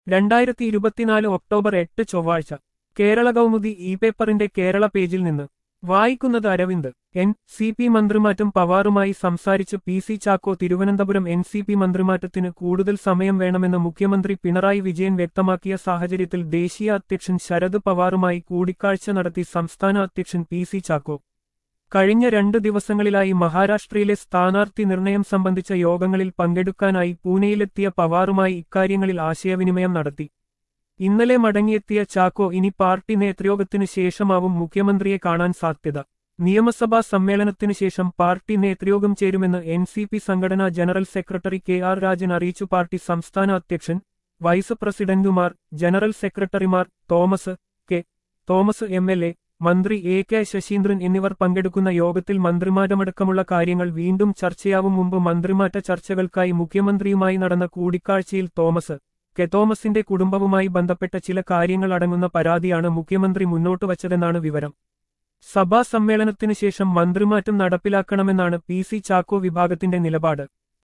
രണ്ടായിരത്തി ഇരുപത്തിനാല് ഒക്ടോബർ എട്ട് ചൊവ്വാഴ്ച കേരള കൗമുദി ഇ പേപ്പറിന്റെ കേരള പേജിൽ നിന്ന് വായിക്കുന്നത് അരവിന്ദ് എൻ സി പി മന്ത്രിമാറ്റം പവാറുമായി സംസാരിച്ച് P C Chacko Thiruvananthapuram N C P മന്ത്രിമാറ്റത്തിന് കൂടുതൽ സമയം വേണമെന്ന് മുഖ്യമന്ത്രി പിണറായി വിജയൻ വ്യക്തമാക്കിയ സാഹചര്യത്തിൽ ദേശീയ അധ്യക്ഷൻ ശരത് പവാറുമായി കൂടിക്കാഴ്ച നടത്തി സംസ്ഥാന അധ്യക്ഷൻ പി സി ചാക്കോ കഴിഞ്ഞ രണ്ട് ദിവസങ്ങളിലായി മഹാരാഷ്ട്രയിലെ സ്ഥാനാർത്ഥി നിർണയം സംബന്ധിച്ച യോഗങ്ങളിൽ പങ്കെടുക്കാനായി പൂനെയിലെത്തിയ പവാറുമായി ഇക്കാര്യങ്ങളിൽ ആശയവിനിമയം നടത്തി ഇന്നലെ മടങ്ങിയെത്തിയ ചാക്കോ ഇനി പാർട്ടി നേതൃയോഗത്തിനു ശേഷമാവും മുഖ്യമന്ത്രിയെ കാണാൻ സാധ്യത നിയമസഭാ സമ്മേളനത്തിനു ശേഷം പാർട്ടി നേതൃയോഗം ചേരുമെന്ന് എൻ സി പി സംഘടനാ general secretary K R Rajan അറിയിച്ചു പാർട്ടി സംസ്ഥാന അധ്യക്ഷൻ വൈസ് പ്രസിഡന്റുമാർ ജനറൽ സെക്രട്ടറിമാർ Thomas K Thomas M L A മന്ത്രി എ കെ ശശീന്ദ്രൻ എന്നിവർ പങ്കെടുക്കുന്ന യോഗത്തിൽ മന്ത്രിമാരമടക്കമുള്ള കാര്യങ്ങൾ വീണ്ടും ചർച്ചയാവും മുമ്പ് മന്ത്രിമാറ്റ ചർച്ചകൾക്കായി മുഖ്യമന്ത്രിയുമായി നടന്ന കൂടിക്കാഴ്ചയിൽ തോമസ് കെ തോമസിന്റെ കുടുംബവുമായി ബന്ധപ്പെട്ട ചില കാര്യങ്ങൾ അടങ്ങുന്ന പരാതിയാണ് മുഖ്യമന്ത്രി മുന്നോട്ട് വച്ചതെന്നാണ് വിവരം സഭാ സമ്മേളനത്തിനു ശേഷം മന്ത്രിമാറ്റം നടപ്പിലാക്കണമെന്നാണ് പി സി ചാക്കോ വിഭാഗത്തിന്റെ നിലപാട്